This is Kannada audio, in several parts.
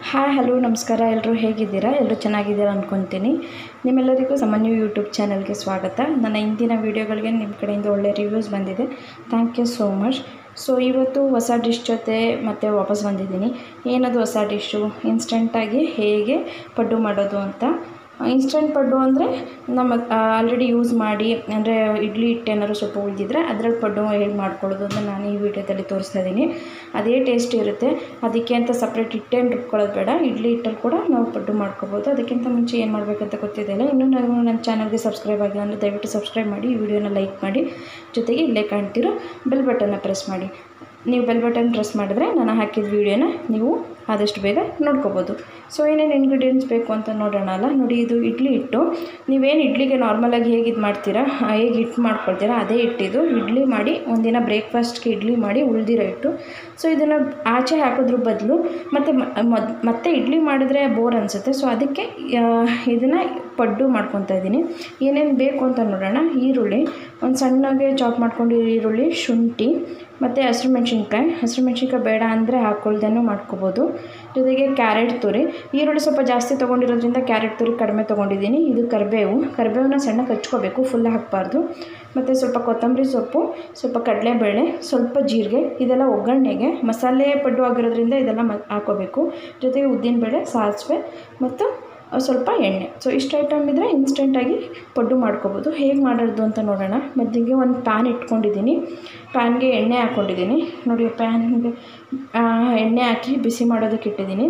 ಹಾಯ್ ಹಲೋ ನಮಸ್ಕಾರ ಎಲ್ಲರೂ ಹೇಗಿದ್ದೀರಾ ಎಲ್ಲರೂ ಚೆನ್ನಾಗಿದ್ದೀರಾ ಅಂದ್ಕೊತೀನಿ ನಿಮ್ಮೆಲ್ಲರಿಗೂ ಸಾಮಾನ್ಯ ಯೂಟ್ಯೂಬ್ ಚಾನಲ್ಗೆ ಸ್ವಾಗತ ನನ್ನ ಇಂದಿನ ವೀಡಿಯೋಗಳಿಗೆ ನಿಮ್ಮ ಕಡೆಯಿಂದ ಒಳ್ಳೆ ರಿವ್ಯೂಸ್ ಬಂದಿದೆ thank you so much so ಇವತ್ತು ಹೊಸ ಡಿಶ್ ಜೊತೆ ಮತ್ತೆ ವಾಪಸ್ ಬಂದಿದ್ದೀನಿ ಏನದು ಹೊಸ ಡಿಶ್ಶು ಇನ್ಸ್ಟೆಂಟಾಗಿ ಹೇಗೆ ಪಡ್ಡು ಮಾಡೋದು ಅಂತ ಇನ್ಸ್ಟೆಂಟ್ ಪಡ್ಡು ಅಂದರೆ ನಮ್ಮ ಆಲ್ರೆಡಿ ಯೂಸ್ ಮಾಡಿ ಅಂದರೆ ಇಡ್ಲಿ ಹಿಟ್ಟು ಏನಾದ್ರು ಸ್ವಲ್ಪ ಉಳಿದಿದ್ರೆ ಅದ್ರಲ್ಲಿ ಪಡ್ಡು ಹೇಗೆ ಮಾಡ್ಕೊಳ್ಳೋದು ಅಂತ ನಾನು ಈ ವಿಡಿಯೋದಲ್ಲಿ ತೋರಿಸ್ತಾ ಇದ್ದೀನಿ ಅದೇ ಟೇಸ್ಟ್ ಇರುತ್ತೆ ಅದಕ್ಕೆ ಅಂತ ಸಪ್ರೇಟ್ ಹಿಟ್ಟೇನು ರುಬ್ಕೊಳ್ಳೋದು ಬೇಡ ಇಡ್ಲಿ ಹಿಟ್ಟಲ್ಲಿ ಕೂಡ ನಾವು ಪಡ್ಡು ಮಾಡ್ಕೋಬೋದು ಅದಕ್ಕಿಂತ ಮುಂಚೆ ಏನು ಮಾಡಬೇಕಂತ ಗೊತ್ತಿದೆಯಲ್ಲ ಇನ್ನೂ ನಾವು ನನ್ನ ಚಾನಲ್ಗೆ ಸಬ್ಸ್ಕ್ರೈಬ್ ಆಗಿಲ್ಲ ಅಂದರೆ ದಯವಿಟ್ಟು ಸಬ್ಸ್ಕ್ರೈಬ್ ಮಾಡಿ ಈ ವಿಡಿಯೋನ ಲೈಕ್ ಮಾಡಿ ಜೊತೆಗೆ ಇಲ್ಲೇ ಕಾಣ್ತಿರೋ ಬೆಲ್ ಬಟನ್ನ ಪ್ರೆಸ್ ಮಾಡಿ ನೀವು ಬೆಲ್ ಬಟನ್ ಪ್ರೆಸ್ ಮಾಡಿದ್ರೆ ನಾನು ಹಾಕಿದ ವೀಡಿಯೋನ ನೀವು ಆದಷ್ಟು ಬೇಗ ನೋಡ್ಕೋಬೋದು ಸೊ ಏನೇನು ಇಂಗ್ರೀಡಿಯೆಂಟ್ಸ್ ಬೇಕು ಅಂತ ನೋಡೋಣ ಅಲ್ಲ ನೋಡಿ ಇದು ಇಡ್ಲಿ ಹಿಟ್ಟು ನೀವೇನು ಇಡ್ಲಿಗೆ ನಾರ್ಮಲಾಗಿ ಹೇಗೆ ಇದು ಮಾಡ್ತೀರಾ ಹೇಗೆ ಹಿಟ್ಟು ಮಾಡ್ಕೊಳ್ತೀರಾ ಅದೇ ಹಿಟ್ಟಿದು ಇಡ್ಲಿ ಮಾಡಿ ಒಂದಿನ ಬ್ರೇಕ್ಫಾಸ್ಟ್ಗೆ ಇಡ್ಲಿ ಮಾಡಿ ಉಳಿದಿರೋ ಹಿಟ್ಟು ಸೊ ಇದನ್ನು ಆಚೆ ಹಾಕೋದ್ರ ಬದಲು ಮತ್ತು ಮೊದ್ ಮತ್ತೆ ಇಡ್ಲಿ ಮಾಡಿದ್ರೆ ಬೋರ್ ಅನಿಸುತ್ತೆ ಸೊ ಅದಕ್ಕೆ ಇದನ್ನು ಪಡ್ಡು ಮಾಡ್ಕೊತಾ ಇದ್ದೀನಿ ಏನೇನು ಬೇಕು ಅಂತ ನೋಡೋಣ ಈರುಳ್ಳಿ ಒಂದು ಸಣ್ಣಗೆ ಚಾಪ್ ಮಾಡ್ಕೊಂಡು ಈರುಳ್ಳಿ ಶುಂಠಿ ಮತ್ತು ಹಸಿರು ಮೆಣಸಿನ್ಕಾಯಿ ಹಸಿರು ಮೆಣಸಿನ್ಕಾಯಿ ಬೇಡ ಅಂದರೆ ಹಾಕ್ಕೊಳ್ದೇನೂ ಮಾಡ್ಕೋಬೋದು ಜೊತೆಗೆ ಕ್ಯಾರೆಟ್ ತುರಿ ಈರುಳ್ಳಿ ಸ್ವಲ್ಪ ಜಾಸ್ತಿ ತೊಗೊಂಡಿರೋದ್ರಿಂದ ಕ್ಯಾರೆಟ್ ತುರಿ ಕಡಿಮೆ ತೊಗೊಂಡಿದ್ದೀನಿ ಇದು ಕರಿಬೇವು ಕರಿಬೇವನ್ನ ಸಣ್ಣಗೆ ಹಚ್ಕೋಬೇಕು ಫುಲ್ ಹಾಕಬಾರ್ದು ಮತ್ತು ಸ್ವಲ್ಪ ಕೊತ್ತಂಬರಿ ಸೊಪ್ಪು ಸ್ವಲ್ಪ ಕಡಲೆಬೇಳೆ ಸ್ವಲ್ಪ ಜೀರಿಗೆ ಇದೆಲ್ಲ ಒಗ್ಗರಣೆಗೆ ಮಸಾಲೆ ಪಡ್ಡು ಆಗಿರೋದ್ರಿಂದ ಇದೆಲ್ಲ ಮ ಹಾಕೋಬೇಕು ಜೊತೆಗೆ ಉದ್ದಿನಬೇಳೆ ಸಾಸಿವೆ ಮತ್ತು ಸ್ವಲ್ಪ ಎಣ್ಣೆ ಸೊ ಇಷ್ಟು ಐಟಮ್ ಇದ್ದರೆ ಇನ್ಸ್ಟೆಂಟಾಗಿ ಪಡ್ಡು ಮಾಡ್ಕೋಬೋದು ಹೇಗೆ ಮಾಡೋದು ಅಂತ ನೋಡೋಣ ಮೊದಲಿಗೆ ಒಂದು ಪ್ಯಾನ್ ಇಟ್ಕೊಂಡಿದ್ದೀನಿ ಪ್ಯಾನ್ಗೆ ಎಣ್ಣೆ ಹಾಕ್ಕೊಂಡಿದ್ದೀನಿ ನೋಡಿ ಪ್ಯಾನ್ಗೆ ಎಣ್ಣೆ ಹಾಕಿ ಬಿಸಿ ಮಾಡೋದಕ್ಕೆ ಇಟ್ಟಿದ್ದೀನಿ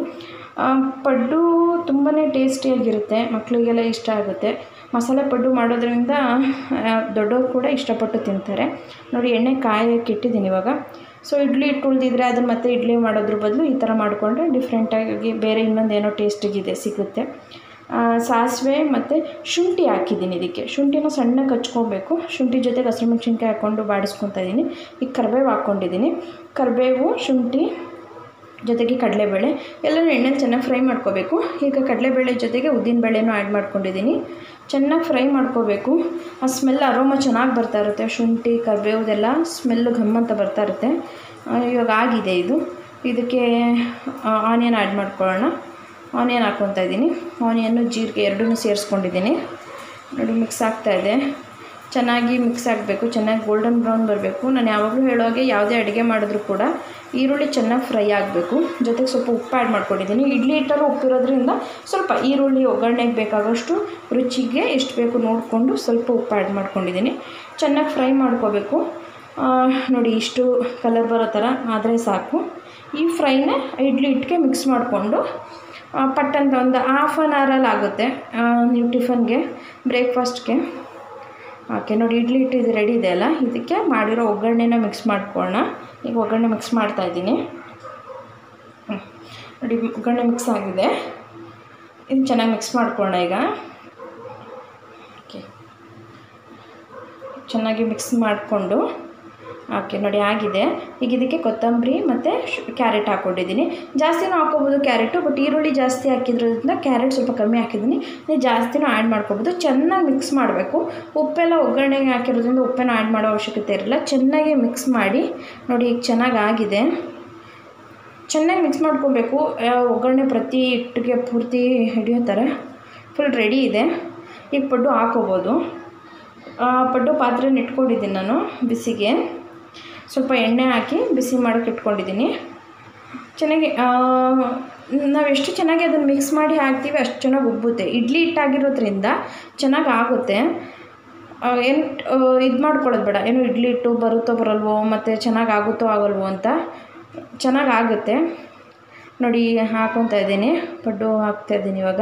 ಪಡ್ಡು ತುಂಬಾ ಟೇಸ್ಟಿಯಾಗಿರುತ್ತೆ ಮಕ್ಕಳಿಗೆಲ್ಲ ಇಷ್ಟ ಆಗುತ್ತೆ ಮಸಾಲೆ ಪಡ್ಡು ಮಾಡೋದ್ರಿಂದ ದೊಡ್ಡವರು ಕೂಡ ಇಷ್ಟಪಟ್ಟು ತಿಂತಾರೆ ನೋಡಿ ಎಣ್ಣೆ ಕಾಯಕ್ಕೆ ಇಟ್ಟಿದ್ದೀನಿ ಇವಾಗ ಸೊ ಇಡ್ಲಿ ಹಿಟ್ಟು ಉಳಿದಿದ್ರೆ ಅದನ್ನು ಮತ್ತೆ ಇಡ್ಲಿ ಮಾಡೋದ್ರ ಬದಲು ಈ ಥರ ಮಾಡಿಕೊಂಡ್ರೆ ಡಿಫ್ರೆಂಟಾಗಿ ಬೇರೆ ಇನ್ನೊಂದು ಏನೋ ಟೇಸ್ಟಿಗಿದೆ ಸಿಗುತ್ತೆ ಸಾಸಿವೆ ಮತ್ತು ಶುಂಠಿ ಹಾಕಿದ್ದೀನಿ ಇದಕ್ಕೆ ಶುಂಠಿನ ಸಣ್ಣಗೆ ಹಚ್ಕೊಬೇಕು ಶುಂಠಿ ಜೊತೆಗೆ ಹಸಿರು ಮೆಣಸಿನ್ಕಾಯಿ ಹಾಕ್ಕೊಂಡು ಬಾಡಿಸ್ಕೊತಾ ಇದ್ದೀನಿ ಈಗ ಕರಿಬೇವು ಹಾಕ್ಕೊಂಡಿದ್ದೀನಿ ಕರಿಬೇವು ಶುಂಠಿ ಜೊತೆಗೆ ಕಡಲೆಬೇಳೆ ಎಲ್ಲನೂ ಎಣ್ಣೆಲಿ ಚೆನ್ನಾಗಿ ಫ್ರೈ ಮಾಡ್ಕೋಬೇಕು ಈಗ ಕಡಲೆಬೇಳೆ ಜೊತೆಗೆ ಉದ್ದಿನಬೇಳೆನೂ ಆ್ಯಡ್ ಮಾಡ್ಕೊಂಡಿದ್ದೀನಿ ಚೆನ್ನಾಗಿ ಫ್ರೈ ಮಾಡ್ಕೋಬೇಕು ಆ ಸ್ಮೆಲ್ ಅರೋಮ ಚೆನ್ನಾಗಿ ಬರ್ತಾ ಇರುತ್ತೆ ಶುಂಠಿ ಕರಿಬೇವುದೆಲ್ಲ ಸ್ಮೆಲ್ಲು ಘಮ್ ಅಂತ ಬರ್ತಾ ಇರುತ್ತೆ ಇವಾಗ ಆಗಿದೆ ಇದು ಇದಕ್ಕೆ ಆನಿಯನ್ ಆ್ಯಡ್ ಮಾಡ್ಕೊಳ್ಳೋಣ ಆನಿಯನ್ ಹಾಕ್ಕೊತಾ ಇದ್ದೀನಿ ಆನಿಯನ್ನು ಜೀರಿಗೆ ಎರಡೂ ಸೇರಿಸ್ಕೊಂಡಿದ್ದೀನಿ ನೋಡಿ ಮಿಕ್ಸ್ ಆಗ್ತಾಯಿದೆ ಚೆನ್ನಾಗಿ ಮಿಕ್ಸ್ ಆಗಬೇಕು ಚೆನ್ನಾಗಿ ಗೋಲ್ಡನ್ ಬ್ರೌನ್ ಬರಬೇಕು ನಾನು ಯಾವಾಗಲೂ ಹೇಳೋಗೆ ಯಾವುದೇ ಅಡುಗೆ ಮಾಡಿದ್ರೂ ಕೂಡ ಈರುಳ್ಳಿ ಚೆನ್ನಾಗಿ ಫ್ರೈ ಆಗಬೇಕು ಜೊತೆಗೆ ಸ್ವಲ್ಪ ಉಪ್ಪು ಆ್ಯಡ್ ಮಾಡ್ಕೊಂಡಿದ್ದೀನಿ ಇಡ್ಲಿ ಹಿಟ್ಟಲ್ಲೂ ಉಪ್ಪಿರೋದ್ರಿಂದ ಸ್ವಲ್ಪ ಈರುಳ್ಳಿ ಒಗ್ಗರಣೆಗೆ ಬೇಕಾಗೋಷ್ಟು ರುಚಿಗೆ ಎಷ್ಟು ಬೇಕು ನೋಡಿಕೊಂಡು ಸ್ವಲ್ಪ ಉಪ್ಪು ಆ್ಯಡ್ ಮಾಡ್ಕೊಂಡಿದ್ದೀನಿ ಚೆನ್ನಾಗಿ ಫ್ರೈ ಮಾಡ್ಕೋಬೇಕು ನೋಡಿ ಇಷ್ಟು ಕಲರ್ ಬರೋ ಥರ ಆದರೆ ಸಾಕು ಈ ಫ್ರೈನ ಇಡ್ಲಿ ಹಿಟ್ಟಿಗೆ ಮಿಕ್ಸ್ ಮಾಡಿಕೊಂಡು ಪಟ್ಟಂತ ಒಂದು ಹಾಫ್ ಆನ್ ಅವರಲ್ಲಿ ಆಗುತ್ತೆ ನೀವು ಟಿಫನ್ಗೆ ಬ್ರೇಕ್ಫಾಸ್ಟ್ಗೆ ಓಕೆ ನೋಡಿ ಇಡ್ಲಿ ಹಿಟ್ಟು ಇದು ರೆಡಿ ಇದೆ ಅಲ್ಲ ಇದಕ್ಕೆ ಮಾಡಿರೋ ಒಗ್ಗರಣೆನ ಮಿಕ್ಸ್ ಮಾಡ್ಕೊಳ್ಳೋಣ ಈಗ ಒಗ್ಗರಣೆ ಮಿಕ್ಸ್ ಮಾಡ್ತಾಯಿದ್ದೀನಿ ನೋಡಿ ಒಗ್ಗರಣೆ ಮಿಕ್ಸ್ ಆಗಿದೆ ಇದು ಚೆನ್ನಾಗಿ ಮಿಕ್ಸ್ ಮಾಡ್ಕೊಳ್ಳೋಣ ಈಗ ಓಕೆ ಚೆನ್ನಾಗಿ ಮಿಕ್ಸ್ ಮಾಡಿಕೊಂಡು ಓಕೆ ನೋಡಿ ಆಗಿದೆ ಈಗ ಇದಕ್ಕೆ ಕೊತ್ತಂಬರಿ ಮತ್ತು ಕ್ಯಾರೆಟ್ ಹಾಕ್ಕೊಂಡಿದ್ದೀನಿ ಜಾಸ್ತಿನೂ ಹಾಕ್ಕೋಬೋದು ಕ್ಯಾರೆಟು ಬಟ್ ಈರುಳ್ಳಿ ಜಾಸ್ತಿ ಹಾಕಿದ್ರಿಂದ ಕ್ಯಾರೆಟ್ ಸ್ವಲ್ಪ ಕಮ್ಮಿ ಹಾಕಿದ್ದೀನಿ ನೀವು ಜಾಸ್ತಿನೂ ಆ್ಯಡ್ ಮಾಡ್ಕೋಬೋದು ಚೆನ್ನಾಗಿ ಮಿಕ್ಸ್ ಮಾಡಬೇಕು ಉಪ್ಪೆಲ್ಲ ಒಗ್ಗರಣೆಗೆ ಹಾಕಿರೋದ್ರಿಂದ ಉಪ್ಪನ್ನು ಆ್ಯಡ್ ಮಾಡೋ ಅವಶ್ಯಕತೆ ಇರಲ್ಲ ಚೆನ್ನಾಗಿ ಮಿಕ್ಸ್ ಮಾಡಿ ನೋಡಿ ಈಗ ಚೆನ್ನಾಗಿ ಆಗಿದೆ ಚೆನ್ನಾಗಿ ಮಿಕ್ಸ್ ಮಾಡ್ಕೊಬೇಕು ಒಗ್ಗರಣೆ ಪ್ರತಿ ಹಿಟ್ಟಿಗೆ ಪೂರ್ತಿ ಹಿಡಿಯೋ ಥರ ಫುಲ್ ರೆಡಿ ಇದೆ ಈಗ ಪಡ್ಡು ಹಾಕೋಬೋದು ಪಡ್ಡು ಪಾತ್ರೆನ ಇಟ್ಕೊಂಡಿದ್ದೀನಿ ನಾನು ಬಿಸಿಗೆ ಸ್ವಲ್ಪ ಎಣ್ಣೆ ಹಾಕಿ ಬಿಸಿ ಮಾಡೋಕ್ಕೆ ಇಟ್ಕೊಂಡಿದ್ದೀನಿ ಚೆನ್ನಾಗಿ ನಾವು ಎಷ್ಟು ಚೆನ್ನಾಗಿ ಅದನ್ನು ಮಿಕ್ಸ್ ಮಾಡಿ ಹಾಕ್ತೀವಿ ಅಷ್ಟು ಚೆನ್ನಾಗಿ ಉಬ್ಬುತ್ತೆ ಇಡ್ಲಿ ಹಿಟ್ಟಾಗಿರೋದ್ರಿಂದ ಚೆನ್ನಾಗಿ ಆಗುತ್ತೆ ಏನು ಇದು ಮಾಡ್ಕೊಳ್ಳೋದು ಬೇಡ ಏನು ಇಡ್ಲಿ ಹಿಟ್ಟು ಬರುತ್ತೋ ಬರಲ್ವೋ ಮತ್ತು ಚೆನ್ನಾಗಿ ಆಗುತ್ತೋ ಆಗಲ್ವೋ ಅಂತ ಚೆನ್ನಾಗಿ ಆಗುತ್ತೆ ನೋಡಿ ಹಾಕ್ಕೊತಾ ಇದ್ದೀನಿ ಪಡ್ಡು ಹಾಕ್ತಾಯಿದ್ದೀನಿ ಇವಾಗ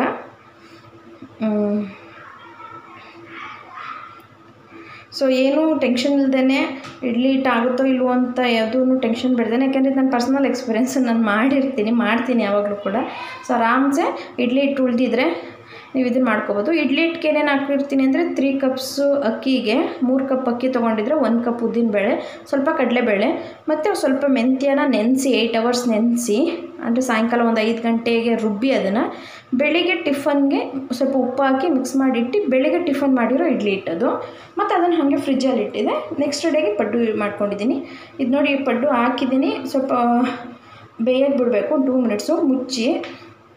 ಸೊ ಏನೂ ಟೆನ್ಷನ್ ಇಲ್ದೇ ಇಡ್ಲಿ ಹಿಟ್ಟು ಆಗುತ್ತೋ ಇಲ್ವೋ ಅಂತ ಯಾವುದೂ ಟೆನ್ಷನ್ ಬಿಡ್ದೇನೆ ಯಾಕೆಂದರೆ ನನ್ನ ಪರ್ಸ್ನಲ್ ಎಕ್ಸ್ಪೀರಿಯೆನ್ಸ್ ನಾನು ಮಾಡಿರ್ತೀನಿ ಮಾಡ್ತೀನಿ ಯಾವಾಗಲೂ ಕೂಡ ಸೊ ಆರಾಮ್ಸೆ ಇಡ್ಲಿ ಹಿಟ್ಟು ಉಳಿದಿದ್ರೆ ನೀವು ಇದನ್ನು ಮಾಡ್ಕೋಬೋದು ಇಡ್ಲಿ ಹಿಟ್ಟಿಗೆ ಏನೇನು ಹಾಕಿರ್ತೀನಿ ಅಂದರೆ ತ್ರೀ ಕಪ್ಸು ಅಕ್ಕಿಗೆ ಮೂರು ಕಪ್ ಅಕ್ಕಿ ತೊಗೊಂಡಿದ್ರೆ ಒಂದು ಕಪ್ ಉದ್ದಿನಬೇಳೆ ಸ್ವಲ್ಪ ಕಡಲೆಬೇಳೆ ಮತ್ತು ಸ್ವಲ್ಪ ಮೆಂತ್ಯನ ನೆನೆಸಿ ಏಯ್ಟ್ ಅವರ್ಸ್ ನೆನೆಸಿ ಅಂದರೆ ಸಾಯಂಕಾಲ ಒಂದು ಐದು ಗಂಟೆಗೆ ರುಬ್ಬಿ ಅದನ್ನು ಬೆಳಿಗ್ಗೆ ಟಿಫನ್ಗೆ ಸ್ವಲ್ಪ ಉಪ್ಪು ಹಾಕಿ ಮಿಕ್ಸ್ ಮಾಡಿಟ್ಟು ಬೆಳಿಗ್ಗೆ ಟಿಫನ್ ಮಾಡಿರೋ ಇಡ್ಲಿ ಹಿಟ್ಟದು ಮತ್ತು ಅದನ್ನು ಹಾಗೆ ಫ್ರಿಜ್ಜಲ್ಲಿ ಇಟ್ಟಿದೆ ನೆಕ್ಸ್ಟ್ ಡೇಗೆ ಪಡ್ಡು ಮಾಡ್ಕೊಂಡಿದ್ದೀನಿ ಇದು ನೋಡಿ ಪಡ್ಡು ಹಾಕಿದ್ದೀನಿ ಸ್ವಲ್ಪ ಬೇಯಕ್ಕೆ ಬಿಡಬೇಕು ಟೂ ಮಿನಿಟ್ಸು ಮುಚ್ಚಿ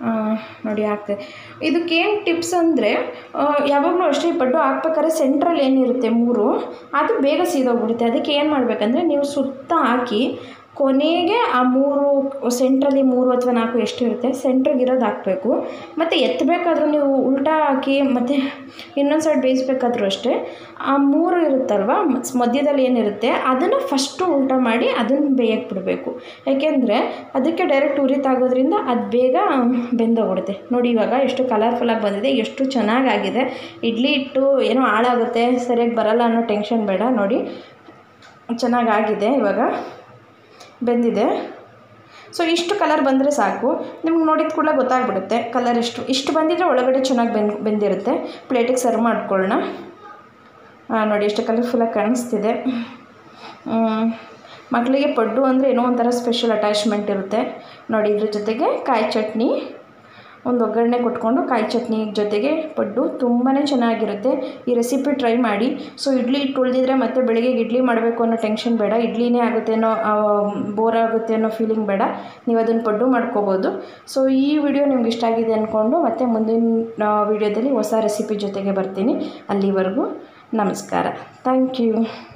ಆ, ನೋಡಿ ಹಾಕ್ತೆ ಇದಕ್ಕೇನು ಟಿಪ್ಸ್ ಅಂದರೆ ಯಾವಾಗಲೂ ಅಷ್ಟೇ ಈ ಪಡ್ಡು ಹಾಕ್ಬೇಕಾದ್ರೆ ಸೆಂಟ್ರಲ್ ಏನಿರುತ್ತೆ ಮೂರು ಅದು ಬೇಗ ಸೀದೋಗ್ಬಿಡುತ್ತೆ ಅದಕ್ಕೆ ಏನು ಮಾಡಬೇಕಂದ್ರೆ ನೀವು ಸುತ್ತ ಹಾಕಿ ಕೊನೆಗೆ ಆ ಮೂರು ಸೆಂಟ್ರಲ್ಲಿ ಮೂರು ಅಥವಾ ನಾಲ್ಕು ಎಷ್ಟು ಇರುತ್ತೆ ಸೆಂಟ್ರಿಗೆ ಇರೋದು ಹಾಕಬೇಕು ಮತ್ತು ಎತ್ತಬೇಕಾದ್ರೂ ನೀವು ಉಲ್ಟಾ ಹಾಕಿ ಮತ್ತು ಇನ್ನೊಂದು ಸೈಡ್ ಬೇಯಿಸ್ಬೇಕಾದ್ರೂ ಅಷ್ಟೇ ಆ ಮೂರು ಇರುತ್ತಲ್ವ ಮ- ಮಧ್ಯದಲ್ಲಿ ಏನಿರುತ್ತೆ ಅದನ್ನು ಫಸ್ಟು ಉಲ್ಟಾ ಮಾಡಿ ಅದನ್ನು ಬೇಯಕ್ಕೆ ಬಿಡಬೇಕು ಯಾಕೆಂದರೆ ಅದಕ್ಕೆ ಡೈರೆಕ್ಟ್ ಉರಿತಾಗೋದ್ರಿಂದ ಅದು ಬೇಗ ಬೆಂದೋಗ್ಬಿಡುತ್ತೆ ನೋಡಿ ಇವಾಗ ಎಷ್ಟು ಕಲರ್ಫುಲ್ಲಾಗಿ ಬಂದಿದೆ ಎಷ್ಟು ಚೆನ್ನಾಗಾಗಿದೆ ಇಡ್ಲಿ ಹಿಟ್ಟು ಏನೋ ಹಾಳಾಗುತ್ತೆ ಸರಿಯಾಗಿ ಬರಲ್ಲ ಅನ್ನೋ ಟೆನ್ಷನ್ ಬೇಡ ನೋಡಿ ಚೆನ್ನಾಗಾಗಿದೆ ಇವಾಗ ಬೆಂದಿದೆ ಸೊ ಇಷ್ಟು ಕಲರ್ ಬಂದರೆ ಸಾಕು ನಿಮ್ಗೆ ನೋಡಿದ ಕೂಡಲೇ ಗೊತ್ತಾಗ್ಬಿಡುತ್ತೆ ಕಲರ್ ಎಷ್ಟು ಇಷ್ಟು ಬಂದಿದ್ರೆ ಒಳಗಡೆ ಚೆನ್ನಾಗಿ ಬೆಂದ್ ಬೆಂದಿರುತ್ತೆ ಪ್ಲೇಟಿಗೆ ಸರ್ವ್ ಮಾಡ್ಕೊಳ್ಳೋಣ ಆ, ನೋಡಿ ಎಷ್ಟು ಕಲರ್ಫುಲ್ಲಾಗಿ ಕಾಣಿಸ್ತಿದೆ ಮ್, ಮಕ್ಕಳಿಗೆ ಪಡ್ಡು ಅಂದರೆ ಏನೋ ಒಂಥರ ಸ್ಪೆಷಲ್ ಅಟ್ಯಾಚ್ಮೆಂಟ್ ಇರುತ್ತೆ ನೋಡಿ ಇದ್ರ ಜೊತೆಗೆ ಕಾಯಿ ಚಟ್ನಿ ಒಂದು ಒಗ್ಗರಣೆ ಕೊಟ್ಕೊಂಡು ಕಾಯಿ ಚಟ್ನಿ ಜೊತೆಗೆ ಪಡ್ಡು ತುಂಬಾ ಚೆನ್ನಾಗಿರುತ್ತೆ ಈ ರೆಸಿಪಿ ಟ್ರೈ ಮಾಡಿ ಸೊ ಇಡ್ಲಿ ಇಟ್ಟು ಉಳಿದಿದ್ರೆ ಮತ್ತೆ ಬೆಳಿಗ್ಗೆ ಇಡ್ಲಿ ಮಾಡಬೇಕು ಅನ್ನೋ ಟೆನ್ಷನ್ ಬೇಡ ಇಡ್ಲಿನೇ ಆಗುತ್ತೆ ಅನ್ನೋ ಬೋರ್ ಆಗುತ್ತೆ ಅನ್ನೋ ಫೀಲಿಂಗ್ ಬೇಡ ನೀವು ಅದನ್ನು ಪಡ್ಡು ಮಾಡ್ಕೋಬೋದು ಸೊ ಈ ವಿಡಿಯೋ ನಿಮ್ಗೆ ಇಷ್ಟ ಆಗಿದೆ ಅಂದ್ಕೊಂಡು ಮತ್ತೆ ಮುಂದಿನ ವಿಡಿಯೋದಲ್ಲಿ ಹೊಸ ರೆಸಿಪಿ ಜೊತೆಗೆ ಬರ್ತೀನಿ ಅಲ್ಲಿವರೆಗೂ ನಮಸ್ಕಾರ ಥ್ಯಾಂಕ್ ಯು